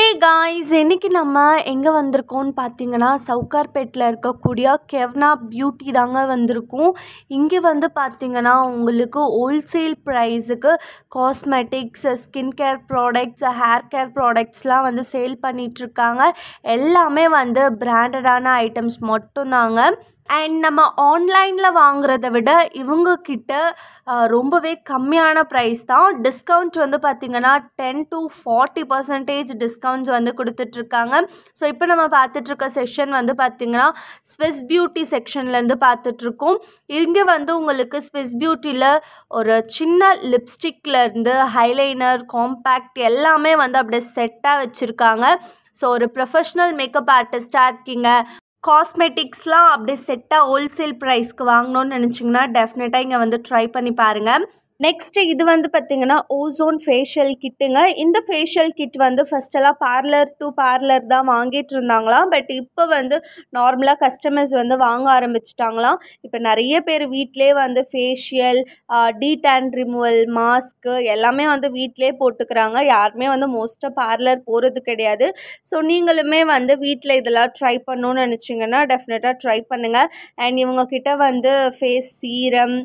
guys இன்னைக்கு நம்ம எங்கே வந்திருக்கோம்னு பார்த்தீங்கன்னா சவுகார்பேட்டில் இருக்கக்கூடிய கெவ்னா பியூட்டி தாங்க வந்திருக்கோம் இங்கே வந்து பார்த்தீங்கன்னா உங்களுக்கு ஹோல்சேல் ப்ரைஸுக்கு cosmetics skin care products hair care ப்ராடக்ட்ஸ்லாம் வந்து சேல் பண்ணிகிட்ருக்காங்க எல்லாமே வந்து பிராண்டடான ஐட்டம்ஸ் மட்டும்தாங்க அண்ட் நம்ம ஆன்லைனில் வாங்குறத விட இவங்க கிட்ட அஹ், ரொம்பவே கம்மியான ப்ரைஸ் தான் டிஸ்கவுண்ட் வந்து பார்த்திங்கன்னா ten to forty percentage discounts வந்து கொடுத்துட்ருக்காங்க ஸோ இப்போ நம்ம பார்த்துட்ருக்க செஷன் வந்து பார்த்திங்கன்னா ஸ்விஸ் பியூட்டி செக்ஷன்லேருந்து பார்த்துட்ருக்கோம் இங்கே வந்து உங்களுக்கு ஸ்விஸ் பியூட்டியில் ஒரு சின்ன லிப்ஸ்டிக்லேருந்து ஹைலைனர் காம்பேக்ட் எல்லாமே வந்து அப்படியே செட்டாக வச்சுருக்காங்க ஸோ ஒரு ப்ரொஃபஷ்னல் மேக்கப் ஆர்டிஸ்ட்டாக இருக்கீங்க காஸ்மெட்டிக்ஸ்லாம் அப்படியே செட்டாக ஹோல்சேல் ப்ரைஸ்க்கு வாங்கணும்னு நினச்சிங்கன்னா டெஃபினட்டாக இங்கே வந்து ட்ரை பண்ணி பாருங்கள் நெக்ஸ்ட்டு இது வந்து பார்த்திங்கன்னா ஓசோன் ஃபேஷியல் கிட்டுங்க இந்த ஃபேஷியல் கிட் வந்து ஃபஸ்ட்டெல்லாம் பார்லர் டு பார்லர் தான் வாங்கிட்டு இருந்தாங்களாம் பட் இப்போ வந்து நார்மலாக கஸ்டமர்ஸ் வந்து வாங்க ஆரம்பிச்சிட்டாங்களாம் இப்போ நிறைய பேர் வீட்டிலே வந்து ஃபேஷியல் டீடான் ரிமூவல் மாஸ்க்கு எல்லாமே வந்து வீட்டிலே போட்டுக்கிறாங்க யாருமே வந்து மோஸ்ட்டாக பார்லர் போகிறது கிடையாது ஸோ நீங்களுமே வந்து வீட்டில் இதெல்லாம் ட்ரை பண்ணணும்னு நினச்சிங்கன்னா டெஃபினட்டாக ட்ரை பண்ணுங்கள் அண்ட் இவங்க கிட்ட வந்து ஃபேஸ் சீரம்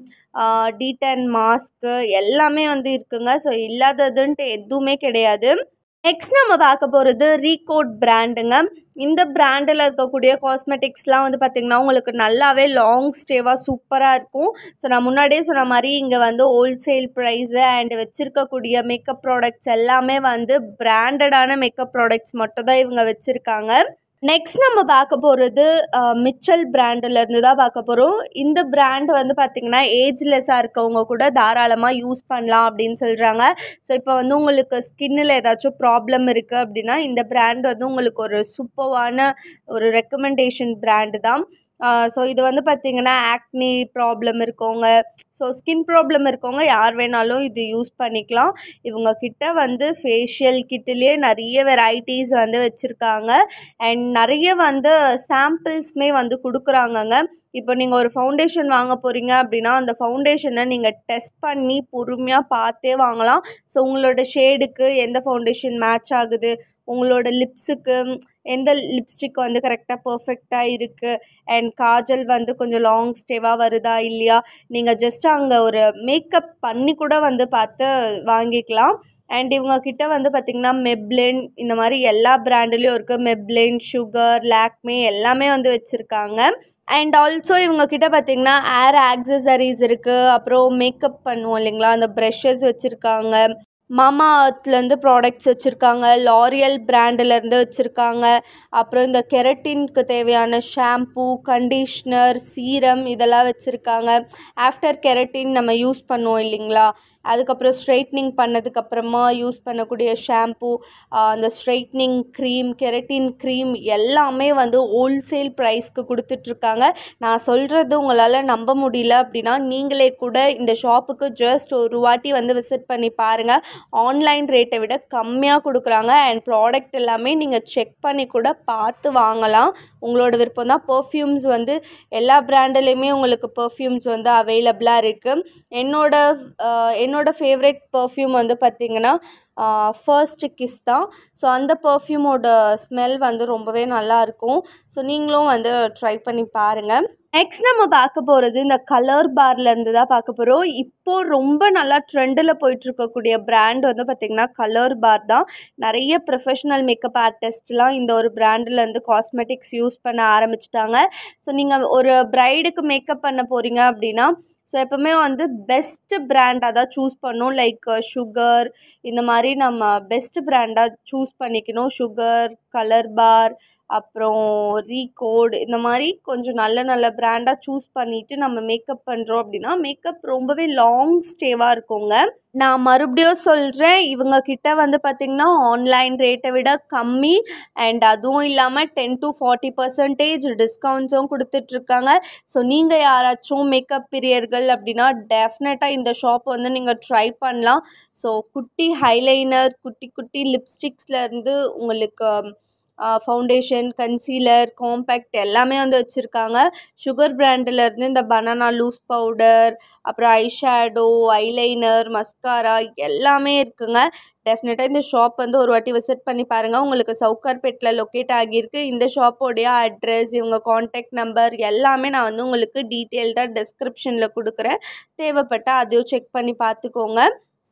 டீடன் மாஸ்க்கு எல்லாமே வந்து இருக்குங்க ஸோ இல்லாததுன்ட்டு எதுவுமே கிடையாது நெக்ஸ்ட் நம்ம பார்க்க போகிறது ரீகோட் பிராண்டுங்க இந்த பிராண்டில் இருக்கக்கூடிய காஸ்மெட்டிக்ஸ்லாம் வந்து பார்த்திங்கன்னா உங்களுக்கு நல்லாவே லாங் ஸ்டேவாக சூப்பராக இருக்கும் ஸோ நான் முன்னாடியே சொன்ன மாதிரி இங்கே வந்து ஹோல்சேல் ப்ரைஸு அண்ட் வச்சுருக்கக்கூடிய மேக்கப் ப்ராடக்ட்ஸ் எல்லாமே வந்து பிராண்டடான மேக்கப் ப்ராடக்ட்ஸ் மட்டும் தான் இவங்க வச்சுருக்காங்க நெக்ஸ்ட் நம்ம பார்க்க போகிறது மிச்சல் பிராண்டிலேருந்து தான் பார்க்க போகிறோம் இந்த பிராண்ட் வந்து பார்த்திங்கன்னா ஏஜ்லெஸ்ஸாக இருக்கவங்க கூட தாராளமாக யூஸ் பண்ணலாம் அப்படின்னு சொல்கிறாங்க ஸோ இப்போ வந்து உங்களுக்கு ஸ்கின்னில் ஏதாச்சும் ப்ராப்ளம் இருக்குது அப்படின்னா இந்த பிராண்ட் வந்து உங்களுக்கு ஒரு சூப்பர்வான ஒரு ரெக்கமெண்டேஷன் பிராண்டு தான் ஸோ இது வந்து பார்த்திங்கன்னா ஆக்னி ப்ராப்ளம் இருக்கவங்க ஸோ ஸ்கின் ப்ராப்ளம் இருக்கவங்க யார் வேணாலும் இது யூஸ் பண்ணிக்கலாம் இவங்க கிட்ட வந்து ஃபேஷியல் கிட்டிலே நிறைய வெரைட்டிஸ் வந்து வச்சுருக்காங்க அண்ட் நிறைய வந்து சாம்பிள்ஸுமே வந்து கொடுக்குறாங்கங்க இப்போ நீங்கள் ஒரு ஃபவுண்டேஷன் வாங்க போகிறீங்க அப்படின்னா அந்த ஃபவுண்டேஷனை நீங்கள் டெஸ்ட் பண்ணி பொறுமையாக பார்த்தே வாங்கலாம் ஸோ உங்களோட ஷேடுக்கு எந்த ஃபவுண்டேஷன் மேட்ச் ஆகுது உங்களோட லிப்ஸுக்கு எந்த லிப்ஸ்டிக் வந்து கரெக்டாக பர்ஃபெக்டாக இருக்குது அண்ட் காஜல் வந்து கொஞ்சம் லாங் ஸ்டேவாக வருதா இல்லையா நீங்கள் ஜஸ்ட் அங்கே ஒரு மேக்கப் பண்ணி கூட வந்து பார்த்து வாங்கிக்கலாம் அண்ட் இவங்க கிட்ட வந்து பார்த்திங்கன்னா மெப்ளின் இந்த மாதிரி எல்லா பிராண்டுலேயும் இருக்குது மெப்ளின் சுகர் லாக்மே எல்லாமே வந்து வச்சுருக்காங்க அண்ட் ஆல்சோ இவங்க கிட்ட பார்த்திங்கன்னா ஏர் ஆக்சசரிஸ் இருக்குது அப்புறம் மேக்கப் பண்ணுவோம் இல்லைங்களா அந்த ப்ரெஷஸ் வச்சுருக்காங்க மாமா அர்த்லேருந்து ப்ராடக்ட்ஸ் வச்சுருக்காங்க லாரியல் பிராண்டிலேருந்து வச்சுருக்காங்க அப்புறம் இந்த கெரட்டின்க்கு தேவையான ஷாம்பூ கண்டிஷ்னர் சீரம் இதெல்லாம் வச்சுருக்காங்க ஆஃப்டர் கெரட்டின் நம்ம யூஸ் பண்ணுவோம் இல்லைங்களா அதுக்கப்புறம் ஸ்ட்ரைட்னிங் பண்ணதுக்கப்புறமா யூஸ் பண்ணக்கூடிய ஷாம்பூ அந்த ஸ்ட்ரைட்னிங் க்ரீம் கெரட்டின் க்ரீம் எல்லாமே வந்து ஹோல்சேல் ப்ரைஸ்க்கு கொடுத்துட்ருக்காங்க நான் சொல்கிறது உங்களால் நம்ப முடியல அப்படின்னா நீங்களே கூட இந்த ஷாப்புக்கு ஜஸ்ட் ஒரு வாட்டி வந்து விசிட் பண்ணி பாருங்கள் ஆன்லைன் ரேட்டை விட கம்மியாக கொடுக்குறாங்க அண்ட் ப்ராடக்ட் எல்லாமே நீங்கள் செக் பண்ணி கூட பார்த்து வாங்கலாம் உங்களோட விருப்பம் தான் பர்ஃப்யூம்ஸ் வந்து எல்லா பிராண்டுலேயுமே உங்களுக்கு பர்ஃப்யூம்ஸ் வந்து அவைலபிளாக இருக்குது என்னோட ஆஹ், என்னோட ஃபேவரெட் பர்ஃப்யூம் வந்து பார்த்திங்கன்னா ஃபர்ஸ்ட் கிஸ் தான் ஸோ அந்த பர்ஃப்யூமோட ஸ்மெல் வந்து ரொம்பவே நல்லாயிருக்கும் ஸோ நீங்களும் வந்து ட்ரை பண்ணி பாருங்கள் நெக்ஸ்ட் நம்ம பார்க்க போகிறது இந்த கலர் பார்லேருந்து தான் பார்க்க போகிறோம் இப்போது ரொம்ப நல்லா ட்ரெண்டில் போயிட்டுருக்கக்கூடிய பிராண்ட் வந்து பார்த்திங்கன்னா கலர் பார் தான் நிறைய ப்ரொஃபஷனல் மேக்கப் ஆர்டிஸ்ட்லாம் இந்த ஒரு பிராண்டிலேருந்து காஸ்மெட்டிக்ஸ் யூஸ் பண்ண ஆரம்பிச்சிட்டாங்க ஸோ நீங்கள் ஒரு ப்ரைடுக்கு மேக்கப் பண்ண போகிறீங்க அப்படின்னா ஸோ எப்போவுமே வந்து பெஸ்ட்டு பிராண்டாக தான் சூஸ் பண்ணணும் லைக் சுகர் இந்த மாதிரி நம்ம பெஸ்ட் பிராண்டாக சூஸ் பண்ணிக்கணும் சுகர் கலர் பார் அப்புறம் ரீகோட் இந்த மாதிரி கொஞ்சம் நல்ல நல்ல பிராண்டாக சூஸ் பண்ணிவிட்டு நம்ம மேக்கப் பண்ணுறோம் அப்படின்னா மேக்கப் ரொம்பவே லாங் ஸ்டேவாக இருக்குங்க நான் மறுபடியும் சொல்கிறேன் இவங்க கிட்ட வந்து பார்த்திங்கன்னா ஆன்லைன் ரேட்டை விட கம்மி அண்ட் அதுவும் இல்லாமல் டென் டு ஃபார்ட்டி பர்சன்டேஜ் டிஸ்கவுண்ட்ஸும் கொடுத்துட்ருக்காங்க ஸோ நீங்கள் யாராச்சும் மேக்கப் பிரியர்கள் அப்படின்னா டெஃபினட்டாக இந்த ஷாப் வந்து நீங்கள் ட்ரை பண்ணலாம் ஸோ குட்டி ஹைலைனர் குட்டி குட்டி லிப்ஸ்டிக்ஸ்லேருந்து உங்களுக்கு ஃபவுண்டேஷன் கன்சீலர் காம்பேக்ட் எல்லாமே வந்து வச்சுருக்காங்க சுகர் பிராண்டிலேருந்து இந்த பனானா லூஸ் பவுடர் அப்புறம் ஐ ஷேடோ ஐலைனர் மஸ்காரா எல்லாமே இருக்குங்க டெஃபினட்டாக இந்த ஷாப் வந்து ஒரு வாட்டி விசிட் பண்ணி பாருங்கள் உங்களுக்கு சவுகார்பேட்டில் லொக்கேட் ஆகியிருக்கு இந்த ஷாப்போடைய அட்ரஸ் இவங்க காண்டாக்ட் நம்பர் எல்லாமே நான் வந்து உங்களுக்கு டீட்டெயில்டாக டெஸ்கிரிப்ஷனில் கொடுக்குறேன் தேவைப்பட்டால் அதையும் செக் பண்ணி பார்த்துக்கோங்க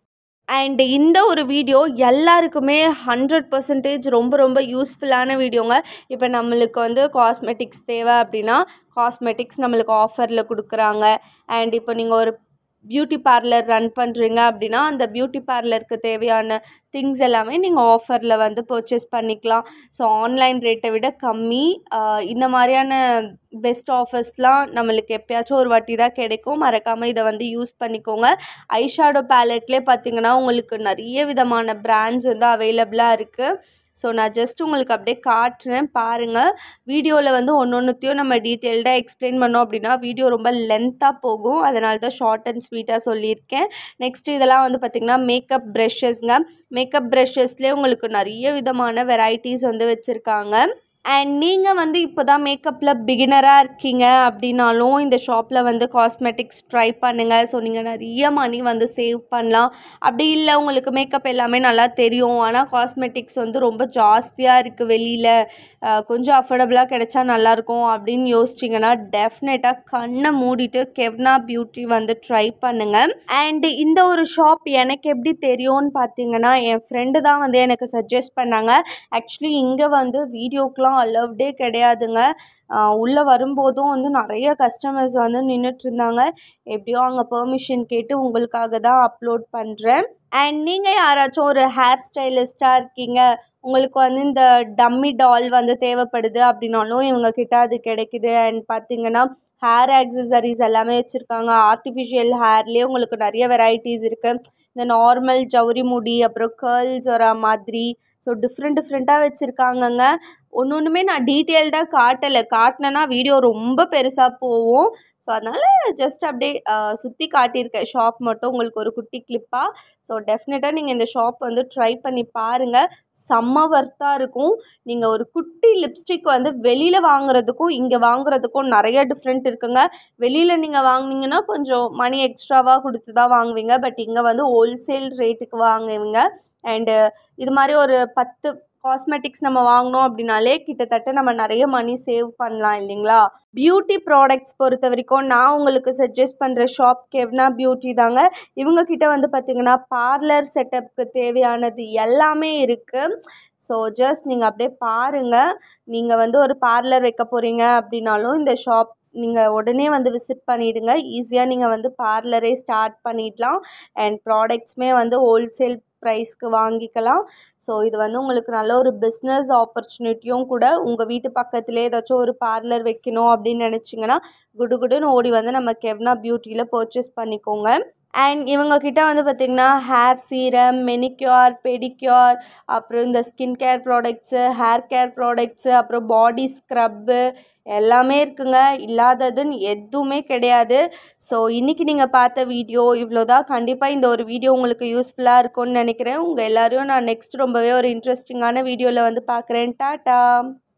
அண்ட் இந்த ஒரு வீடியோ எல்லாருக்குமே ஹண்ட்ரட் பர்சன்டேஜ் ரொம்ப ரொம்ப யூஸ்ஃபுல்லான வீடியோங்க இப்போ நம்மளுக்கு வந்து காஸ்மெட்டிக்ஸ் தேவை அப்படின்னா காஸ்மெட்டிக்ஸ் நம்மளுக்கு ஆஃபரில் கொடுக்குறாங்க அண்ட் இப்போ நீங்கள் ஒரு பியூட்டி பார்லர் ரன் பண்ணுறீங்க அப்படின்னா அந்த பியூட்டி பார்லருக்கு தேவையான திங்ஸ் எல்லாமே நீங்கள் ஆஃபரில் வந்து பர்ச்சேஸ் பண்ணிக்கலாம் ஸோ ஆன்லைன் ரேட்டை விட கம்மி ஆஹ் இந்த மாதிரியான பெஸ்ட் ஆஃபர்ஸ்லாம் நம்மளுக்கு எப்பயாச்சும் ஒரு வாட்டி தான் கிடைக்கும் மறக்காமல் இதை வந்து யூஸ் பண்ணிக்கோங்க ஐஷேடோ பேலட்லேயே பார்த்தீங்கன்னா உங்களுக்கு நிறைய விதமான பிராண்ட்ஸ் வந்து அவைலபிளாக இருக்குது ஸோ நான் ஜஸ்ட் உங்களுக்கு அப்படியே காட்டுறேன் பாருங்கள் வீடியோவில் வந்து ஒன்று ஒன்றுத்தையும் நம்ம டீட்டெயில்டாக எக்ஸ்பிளைன் பண்ணோம் அப்படின்னா வீடியோ ரொம்ப லென்த்தாக போகும் அதனால தான் ஷார்ட் அண்ட் ஸ்வீட்டாக சொல்லியிருக்கேன் நெக்ஸ்ட் இதெல்லாம் வந்து பார்த்திங்கன்னா மேக்கப் ப்ரெஷ்ஷஸ்ங்க மேக்கப் ப்ரெஷ்ஷஸ்லேயே உங்களுக்கு நிறைய விதமான வெரைட்டிஸ் வந்து வச்சுருக்காங்க அண்ட் நீங்கள் வந்து இப்போ தான் மேக்கப்பில் பிகினராக இருக்கீங்க அப்படின்னாலும் இந்த ஷாப்பில் வந்து காஸ்மெட்டிக்ஸ் ட்ரை பண்ணுங்கள் ஸோ நீங்கள் நிறைய மணி வந்து சேவ் பண்ணலாம் அப்படி இல்லை உங்களுக்கு மேக்கப் எல்லாமே நல்லா தெரியும் ஆனால் காஸ்மெட்டிக்ஸ் வந்து ரொம்ப ஜாஸ்தியாக இருக்குது வெளியில் கொஞ்சம் அஃபோர்டபுளாக கிடைச்சா நல்லாயிருக்கும் அப்படின்னு யோசிச்சிங்கன்னா டெஃபினட்டாக கண்ணை மூடிட்டு கெவ்னா பியூட்டி வந்து ட்ரை பண்ணுங்கள் அண்ட் இந்த ஒரு ஷாப் எனக்கு எப்படி தெரியும்னு பார்த்தீங்கன்னா என் ஃப்ரெண்டு தான் வந்து எனக்கு சஜஸ்ட் பண்ணாங்க ஆக்சுவலி இங்கே வந்து வீடியோக்கெலாம் அலவ்டே கிடையாதுங்க உள்ளே வரும்போதும் வந்து நிறைய கஸ்டமர்ஸ் வந்து நின்றுட்டு இருந்தாங்க எப்படியோ அங்கே பெர்மிஷன் கேட்டு உங்களுக்காக தான் அப்லோட் பண்ணுறேன் அண்ட் நீங்கள் யாராச்சும் ஒரு ஹேர் ஸ்டைலிஸ்ட்டாக இருக்கீங்க உங்களுக்கு வந்து இந்த டம்மி டால் வந்து தேவைப்படுது அப்படின்னாலும் இவங்க கிட்ட அது கிடைக்குது அண்ட் பார்த்தீங்கன்னா ஹேர் ஆக்சசரிஸ் எல்லாமே வச்சுருக்காங்க ஆர்டிஃபிஷியல் ஹேர்லேயே உங்களுக்கு நிறைய வெரைட்டிஸ் இருக்குது இந்த நார்மல் ஜவுரி முடி அப்புறம் கேர்ள்ஸ் வர மாதிரி ஸோ டிஃப்ரெண்ட் டிஃப்ரெண்ட்டாக வச்சுருக்காங்கங்க ஒன்று ஒன்றுமே நான் டீட்டெயில்டாக காட்டலை காட்டினேன்னா வீடியோ ரொம்ப பெருசாக போகும் ஸோ அதனால் ஜஸ்ட் அப்படியே சுற்றி காட்டியிருக்கேன் ஷாப் மட்டும் உங்களுக்கு ஒரு குட்டி கிளிப்பாக ஸோ டெஃபினட்டாக நீங்கள் இந்த ஷாப் வந்து ட்ரை பண்ணி பாருங்கள் செம்ம ஒர்த்தாக இருக்கும் நீங்கள் ஒரு குட்டி லிப்ஸ்டிக் வந்து வெளியில் வாங்குறதுக்கும் இங்கே வாங்குறதுக்கும் நிறைய டிஃப்ரெண்ட் இருக்குங்க வெளியில் நீங்கள் வாங்குனீங்கன்னா கொஞ்சம் மணி எக்ஸ்ட்ராவாக கொடுத்து தான் வாங்குவீங்க பட் இங்கே வந்து ஹோல்சேல் ரேட்டுக்கு வாங்குவீங்க அண்டு இது மாதிரி ஒரு பத்து காஸ்மெட்டிக்ஸ் நம்ம வாங்கினோம் அப்படின்னாலே கிட்டத்தட்ட நம்ம நிறைய மணி சேவ் பண்ணலாம் இல்லைங்களா பியூட்டி ப்ராடக்ட்ஸ் பொறுத்த வரைக்கும் நான் உங்களுக்கு சஜஸ்ட் பண்ணுற ஷாப் கெவ்னா பியூட்டி தாங்க இவங்க கிட்ட வந்து பார்த்திங்கன்னா பார்லர் செட்டப்புக்கு தேவையானது எல்லாமே இருக்குது ஸோ ஜஸ்ட் நீங்கள் அப்படியே பாருங்கள் நீங்கள் வந்து ஒரு பார்லர் வைக்க போகிறீங்க அப்படின்னாலும் இந்த ஷாப் நீங்கள் உடனே வந்து விசிட் பண்ணிவிடுங்க ஈஸியாக நீங்கள் வந்து பார்லரே ஸ்டார்ட் பண்ணிடலாம் அண்ட் ப்ராடக்ட்ஸுமே வந்து ஹோல்சேல் ப்ரைஸ்க்கு வாங்கிக்கலாம் ஸோ இது வந்து உங்களுக்கு நல்ல ஒரு பிஸ்னஸ் ஆப்பர்ச்சுனிட்டியும் கூட உங்கள் வீட்டு பக்கத்துலேயே ஏதாச்சும் ஒரு பார்லர் வைக்கணும் அப்படின்னு நினச்சிங்கன்னா குடுகுடுன்னு ஓடி வந்து நம்ம கெவ்னா பியூட்டியில் பர்ச்சேஸ் பண்ணிக்கோங்க அண்ட் இவங்கக்கிட்ட வந்து பார்த்திங்கன்னா ஹேர் சீரம் மெனிக்யூர் பெடிக்யூர் அப்புறம் இந்த skin care products hair care products அப்புறம் பாடி ஸ்க்ரப்பு எல்லாமே இருக்குங்க இல்லாததுன்னு எதுவுமே கிடையாது ஸோ இன்றைக்கி நீங்கள் பார்த்த வீடியோ இவ்வளோ தான் கண்டிப்பாக இந்த ஒரு வீடியோ உங்களுக்கு யூஸ்ஃபுல்லாக இருக்கும்னு நினைக்கிறேன் உங்கள் எல்லோரையும் நான் நெக்ஸ்ட் ரொம்பவே ஒரு இன்ட்ரெஸ்டிங்கான வீடியோவில் வந்து பார்க்குறேன் டாட்டா